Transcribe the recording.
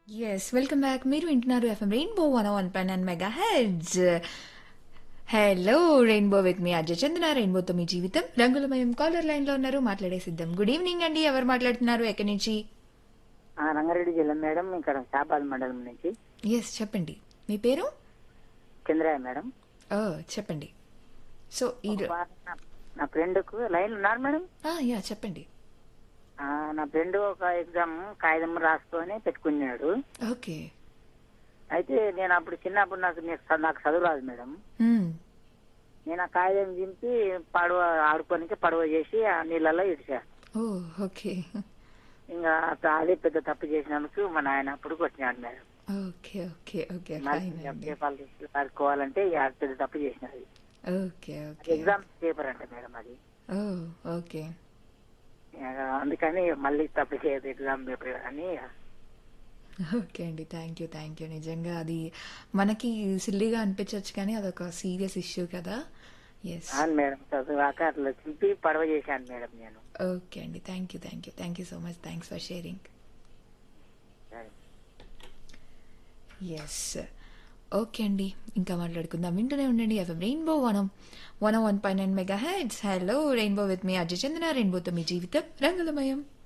yes welcome back మీరు వింటున్నారు FM rainbow one one pine and mega hits hello rainbow with me Ajay Chandana రెయిన్బోతో మీ జీవితం రంగులమయం కాలర్ లైన్ లో ఉన్నారు మాట్లాడే సిద్ధం గుడ్ ఈవినింగ్ అండి ఎవరు మాట్లాడుతున్నారు ఎక్కడి నుంచి ఆ, రంగారెడ్డి జిల్లా మేడం ఇక్కడ శాపాల్ మండలం నుంచి ఎస్ చెప్పండి మీ పేరు చంద్రయ్య మేడం ఓ చెప్పండి సో ఈ వా- నా- నా ఫ్రెండ్కు లైన్ ఉన్నారు మేడం యా చెప్పండి ఆ, నా ఫ్రెండ్ ఒక ఎగ్జామ్ కాగితం రాసుకొని పెట్టుకున్నాడు ఓకే అయితే నేను అప్పుడు చిన్నప్పుడు నాకు నే- నాకు చదువు రాదు మేడం నేను ఆ కాగితం దింపి పడవ ఆడుకోనికి పడవ చేసి ఆ నీళ్ళలో ఇడిచా ఓ ఓకే ఇంకా అత- అదే పెద్ద తప్పు చేసినందుకు మా నాయన అప్పుడు కొట్టినాడు మేడం ఓకే ఓకే ఓకే మరి ఫైన్ అండి పేపర్లు తీసుకెళ్ళి ఆడుకోవాలంటే ఇక అది పెద్ద తప్పు చేసినది ఓకే అది ఓకే ఎగ్జామ్ పేపర్ అంట మేడం అది ఓ ఓకే ఇక అందుకని మళ్ళీ తప్పు చేయదు ఎగ్జామ్ పేపర్ అని ఇక ఓకే అండి థ్యాంక్ యూ థ్యాంక్ యూ నిజంగా అది మనకి సిల్లీగా అనిపించవచ్చు కానీ అదొక సీరియస్ ఇష్యూ కదా ఎస్ అవును మేడం చదువుగాక అట్లా చింపి పడవ చేశాను మేడం నేను ఓకే అండి thank you thank you thank you so much thanks for sharing yes okay అండి ఇంకా మాట్లాడుకుందాం వింటూనే ఉండండి ఎఫ్ఎం రెయిన్బో వనం వన్ వన్ పై nine mega hits hello rainbow with me Ajay Chandana రెయిన్బోతో మీ జీవితం రంగులమయం